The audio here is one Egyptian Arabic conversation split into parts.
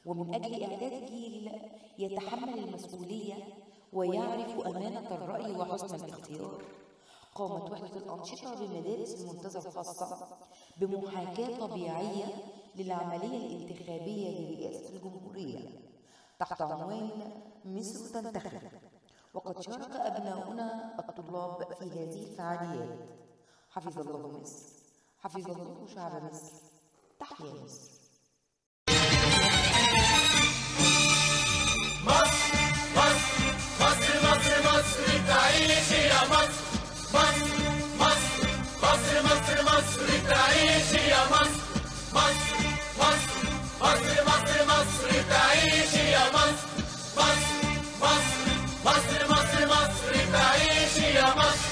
ومن أجل إعداد جيل يتحمل المسؤولية ويعرف أمانة الرأي وحسن الاختيار قامت وحدة الأنشطة بمدارس المنتزه الخاصة بمحاكاة طبيعية للعملية الانتخابية لرئاسة الجمهورية تحت عنوان مصر تنتخب وقد شارك أبناؤنا الطلاب في هذه الفعاليات حفظ الله مصر حفظ الله شعب مصر تحيا مصر مصر مصر مصر مصر مصر تعيش يا مصر مصر مصر مصر مصر مصر تعيش يا مصر مصر مصر مصر مصر مصر تعيش يا مصر مصر مصر مصر مصر مصر تعيش يا مصر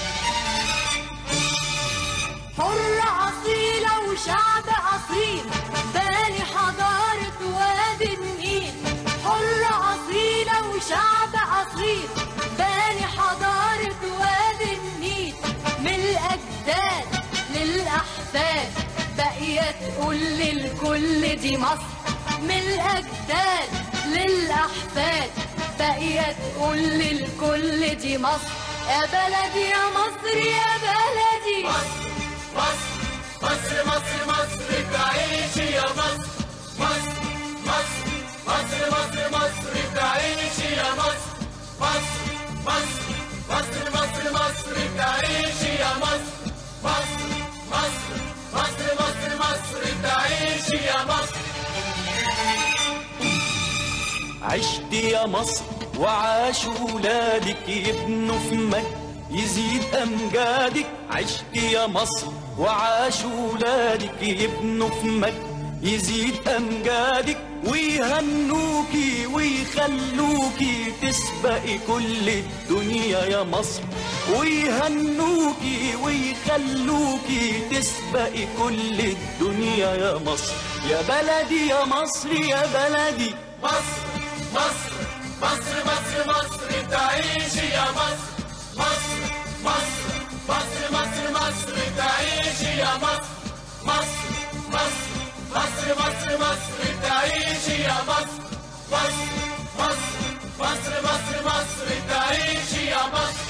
حرة أصيلة وشعب أصيل باني حضارة وادي النيل حرة أصيلة وشعب أصيل باني حضارة وادي النيل من الأجداد للأحفاد بقية تقول للكل دي مصر من الأجداد للأحفاد بقية تقول للكل دي مصر يا بلدي يا مصر يا بلدي مصر مصر مصر مصر مصر تعيش يا مصر مصر مصر مصر مصر مصر تعيش يا مصر مصر مصر مصر مصر مصر تعيش يا مصر مصر مصر مصر مصر مصر تعيش يا مصر عشت يا مصر وعاش ولادك يبنوا في مجد يزيد أمجادك عشت يا مصر وعاش ولادك يبنوا في مجد يزيد أمجادك ويهنوكي ويخلوكي تسبقي كل الدنيا يا مصر ويهنوكي ويخلوكي تسبقي كل الدنيا يا مصر يا بلدي يا مصر يا بلدي مصر مصر مصر مصر مصر تعيش يا مصر مصر مصر مصر مصر مصر تعيش يا مصر مصر مصر مصر مصر مصر تعيش يا مصر مصر مصر مصر مصر مصر تعيش يا مصر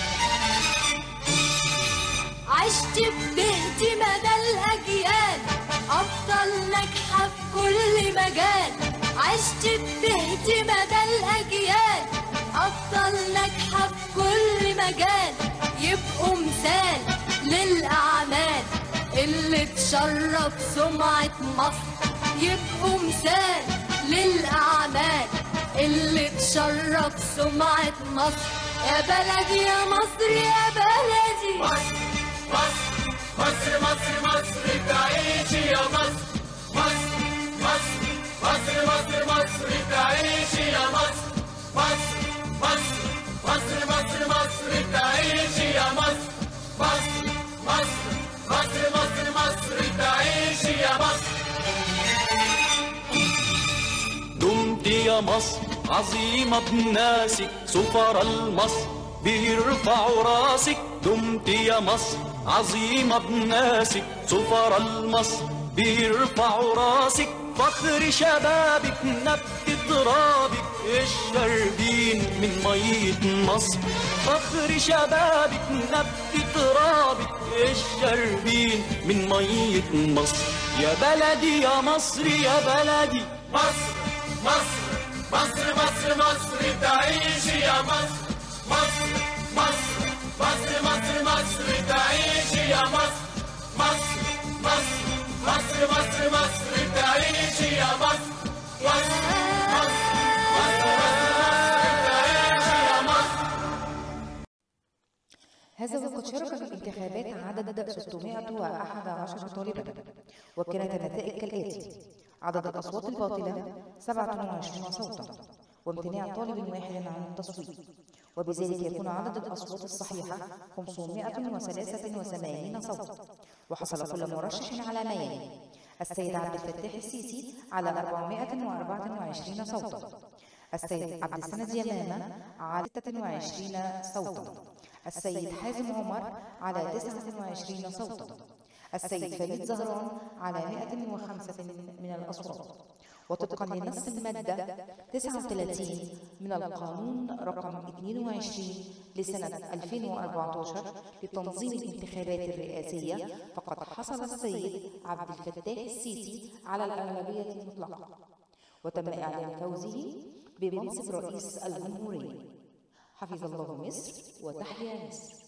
عشت ببهتي مدى الأجيال أفضل ناجحة في كل مجال عشت ببهتي مدى الأجيال أفضل ناجحة في كل مجال يبقوا مثال للأعمال اللي تشرف سمعة مصر يبقوا مثال للأعمال اللي تشرف سمعة مصر يا بلدي يا مصر يا بلدي مصر مصر مصر مصر مصر تعيش يا مصر مصر مصر مصر مصر مصر تعيش يا مصر مصر مصر مصر مصر مصر تعيش يا مصر مصر مصر مصر مصر مصر تعيش يا مصر دمت يا مصر عظيمة بناسك سفر المصر بيرفعوا راسك دمت يا مصر عظيمة بناسك سفر المصر بيرفعوا راسك فخر شبابك نبت ترابك الشربين من مية مصر فخر شبابك نبت ترابك الشربين من مية مصر يا بلدي يا مصر يا بلدي مصر مصر مصر مصر مصر تعيش يا مصر مصر مصر مصر مصر مصر تعيش يا مصر مصر مصر مصر مصر مصر تعيش يا مصر مصر مصر مصر مصر تعيش يا مصر هذا وقد شارك في الانتخابات عدد 611 طالبا وكانت النتائج كالآتي عدد الأصوات الباطلة 27 صوتا وامتناع طالب واحد عن التصويت وبذلك يكون عدد الأصوات الصحيحة 583 صوتا وحصل كل مرشح على ما يلي السيد عبد الفتاح السيسي على 424 صوتا السيد عبد السند يمامة على 26 صوتا السيد حازم عمر على 29 صوتا السيد فريد زهران على 105 من الأصوات وطبقا لنص المادة 39 من القانون رقم 22 لسنة 2014 لتنظيم الانتخابات الرئاسية فقد حصل السيد عبد الفتاح السيسي على الأغلبية المطلقة وتم إعلان فوزه بمنصب رئيس الجمهورية حفظ الله مصر وتحيا مصر